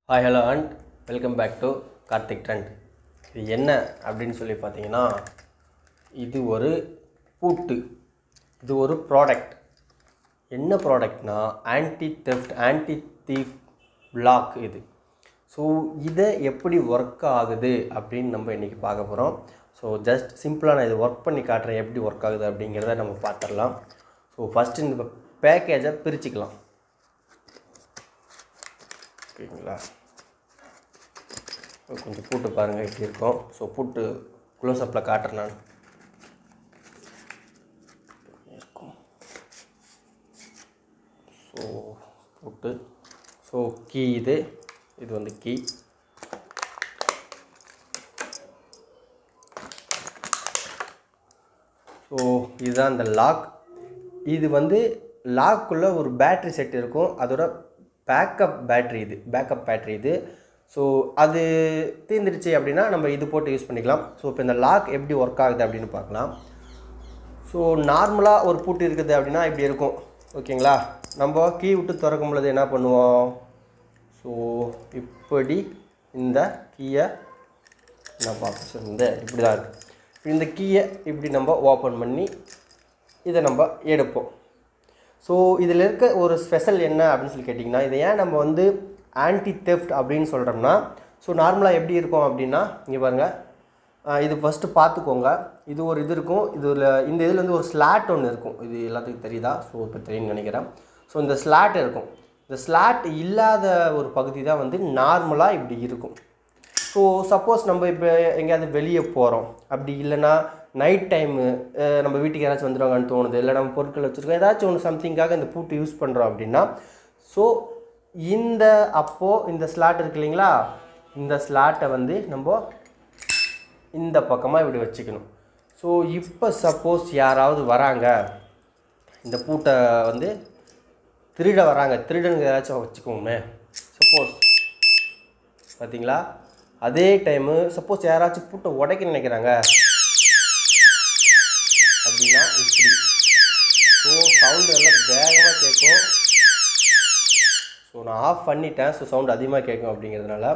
hi hello and welcome back to Karthik trend இது என்ன அப்படின்னு சொல்லி பார்த்தீங்கன்னா இது ஒரு பூட்டு இது ஒரு ப்ராடக்ட் என்ன ப்ராடக்ட்னா anti theft anti thief block இது ஸோ இதை எப்படி ஒர்க் ஆகுது அப்படின்னு நம்ம இன்றைக்கி பார்க்க போகிறோம் ஸோ ஜஸ்ட் சிம்பிளாக நான் இது ஒர்க் பண்ணி காட்டுறேன் எப்படி ஒர்க் ஆகுது அப்படிங்கிறத நம்ம பார்த்துடலாம் ஸோ ஃபஸ்ட்டு இந்த பேக்கேஜை பிரிச்சுக்கலாம் ஓகேங்களா கொஞ்சம் பூட்டு பாருங்கள் எப்படி இருக்கும் ஸோ பூட்டு க்ளோஸ்அப்பில் காட்டுறேன் நான் இருக்கும் ஸோ பூட்டு ஸோ கீ இது இது வந்து கீ ஸோ இதுதான் இந்த லாக் இது வந்து லாக்குள்ளே ஒரு பேட்ரி செட் இருக்கும் அதோட பேக்கப் பேட்ரி இது பேக்கப் பேட்ரி இது ஸோ அது தீர்ந்துருச்சு அப்படின்னா நம்ம இது போட்டு யூஸ் பண்ணிக்கலாம் ஸோ இப்போ இந்த லாக் எப்படி ஒர்க் ஆகுது அப்படின்னு பார்க்கலாம் ஸோ நார்மலாக ஒரு பூட்டு இருக்குது அப்படின்னா இப்படி இருக்கும் ஓகேங்களா நம்ம கீ விட்டு திறக்கும் பொழுது என்ன பண்ணுவோம் ஸோ இப்படி இந்த கீயை நான் பார்க்க இந்த இப்படி தான் இருக்குது இந்த கீயை இப்படி நம்ம ஓப்பன் பண்ணி இதை நம்ம எடுப்போம் ஸோ இதில் இருக்க ஒரு ஸ்பெஷல் என்ன அப்படின்னு சொல்லி கேட்டிங்கன்னா இதை ஏன் நம்ம வந்து ஆன்டி தெஃப்ட் அப்படின்னு சொல்கிறோம்னா ஸோ நார்மலாக எப்படி இருக்கும் அப்படின்னா இங்கே பாருங்கள் ஆஹ் இது ஃபஸ்ட்டு பார்த்துக்கோங்க இது ஒரு இது இருக்கும் இதில் இந்த இதில் வந்து ஒரு ஸ்லாட் ஒன்று இருக்கும் இது எல்லாத்துக்கும் தெரியுதா ஸோ இப்போ தெரியும்னு நினைக்கிறேன் ஸோ இந்த ஸ்லாட் இருக்கும் இந்த ஸ்லாட் இல்லாத ஒரு பகுதி தான் வந்து நார்மலாக இப்படி இருக்கும் ஸோ சப்போஸ் நம்ம இப்போ எங்கேயாவது வெளியே போகிறோம் அப்படி இல்லைன்னா நைட் டைமு நம்ம வீட்டுக்கு யாராச்சும் வந்துடுவாங்கன்னு தோணுது இல்லை நம்ம பொருட்கள் வச்சுருக்கோம் ஏதாச்சும் ஒன்று சம்திங்காக இந்த பூட்டு யூஸ் பண்ணுறோம் அப்படின்னா ஸோ இந்த அப்போது இந்த ஸ்லாட் இருக்கு இல்லைங்களா இந்த ஸ்லாட்டை வந்து நம்ம இந்த பக்கமாக இப்படி வச்சுக்கணும் ஸோ இப்போ சப்போஸ் யாராவது வராங்க இந்த பூட்டை வந்து திருட வராங்க திருடனுங்க ஏதாச்சும் வச்சுக்கோமே சப்போஸ் பார்த்தீங்களா அதே டைமு சப்போஸ் யாராச்சும் பூட்டை உடைக்க நினைக்கிறாங்க அப்படின்னா இப்படி ஸோ சவுண்டு நல்லா வேகமாக கேட்கும் ஸோ நான் ஆஃப் பண்ணிட்டேன் ஸோ சவுண்டு அதிகமாக கேட்கும் அப்படிங்கிறதுனால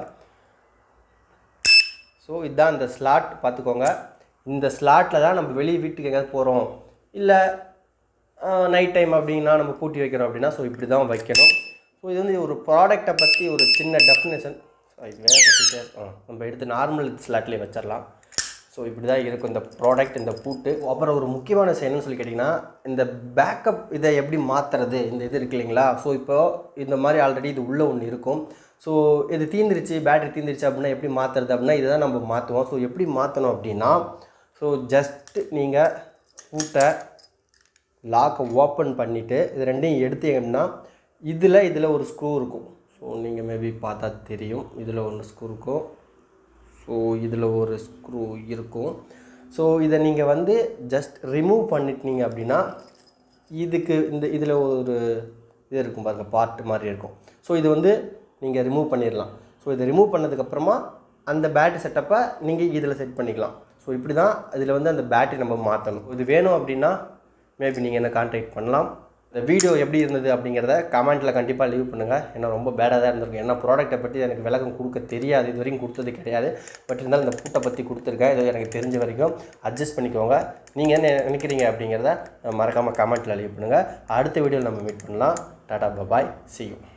ஸோ இதுதான் இந்த ஸ்லாட் பார்த்துக்கோங்க இந்த ஸ்லாட்டில் தான் நம்ம வெளியே வீட்டுக்கு எங்கேயாவது போகிறோம் இல்லை நைட் டைம் அப்படின்னா நம்ம பூட்டி வைக்கிறோம் அப்படின்னா ஸோ இப்படி தான் வைக்கணும் ஸோ இது வந்து ஒரு ப்ராடக்டை பற்றி ஒரு சின்ன டெஃபினேஷன் வேறு கட்டிட்டே ஆ நம்ம எடுத்து நார்மல் ஸ்லாட்லேயே வச்சிடலாம் ஸோ இப்படி தான் இருக்கும் இந்த ப்ராடக்ட் இந்த பூட்டு அப்புறம் ஒரு முக்கியமான விஷயம் என்னன்னு சொல்லி கேட்டிங்கன்னா இந்த பேக்கப் இதை எப்படி மாற்றுறது இந்த இது இருக்கு இல்லைங்களா ஸோ இப்போ இந்த மாதிரி ஆல்ரெடி இது உள்ளே ஒன்று இருக்கும் ஸோ இது தீந்துருச்சு பேட்டரி தீந்துருச்சு அப்படின்னா எப்படி மாற்றுறது அப்படின்னா இதை தான் நம்ம மாற்றுவோம் ஸோ எப்படி மாற்றணும் அப்படின்னா ஸோ ஜஸ்ட் நீங்கள் பூட்டை லாக்கை ஓப்பன் பண்ணிவிட்டு இது ரெண்டையும் எடுத்தீங்கன்னா இதில் இதில் ஒரு ஸ்க்ரூ இருக்கும் ஸோ நீங்கள் மேபி பார்த்தா தெரியும் இதில் ஒன்று ஸ்க்ரூ இருக்கும் ஸோ இதில் ஒரு ஸ்க்ரூ இருக்கும் ஸோ இதை நீங்கள் வந்து ஜஸ்ட் ரிமூவ் பண்ணிட்டீங்க அப்படின்னா இதுக்கு இந்த இதில் ஒரு இது இருக்கும் பாருங்க பார்ட் மாதிரி இருக்கும் ஸோ இது வந்து நீங்கள் ரிமூவ் பண்ணிடலாம் ஸோ இதை ரிமூவ் பண்ணதுக்கப்புறமா அந்த பேட்டரி செட்டப்பை நீங்கள் இதில் செட் பண்ணிக்கலாம் ஸோ இப்படி தான் இதில் வந்து அந்த பேட்டரி நம்ம மாற்றணும் இது வேணும் அப்படின்னா மேபி நீங்கள் என்ன கான்டாக்ட் பண்ணலாம் இந்த வீடியோ எப்படி இருந்தது அப்படிங்கிறத கமெண்ட்டில் கண்டிப்பாக லீவ் பண்ணுங்கள் ஏன்னா ரொம்ப பேடாக தான் இருந்திருக்கும் ஏன்னா ப்ராடக்ட்டை பற்றி எனக்கு விளக்கம் கொடுக்க தெரியாது இது வரைக்கும் கொடுத்தது கிடையாது பட் இருந்தாலும் இந்த பூட்டை பற்றி கொடுத்துருக்கேன் இது எனக்கு தெரிஞ்ச வரைக்கும் அட்ஜஸ்ட் பண்ணிக்கோங்க நீங்கள் என்ன நினைக்கிறீங்க அப்படிங்கிறத மறக்காமல் கமெண்ட்டில் லீவ் பண்ணுங்கள் அடுத்த வீடியோவில் நம்ம மீட் பண்ணலாம் டாடா பபாய் see you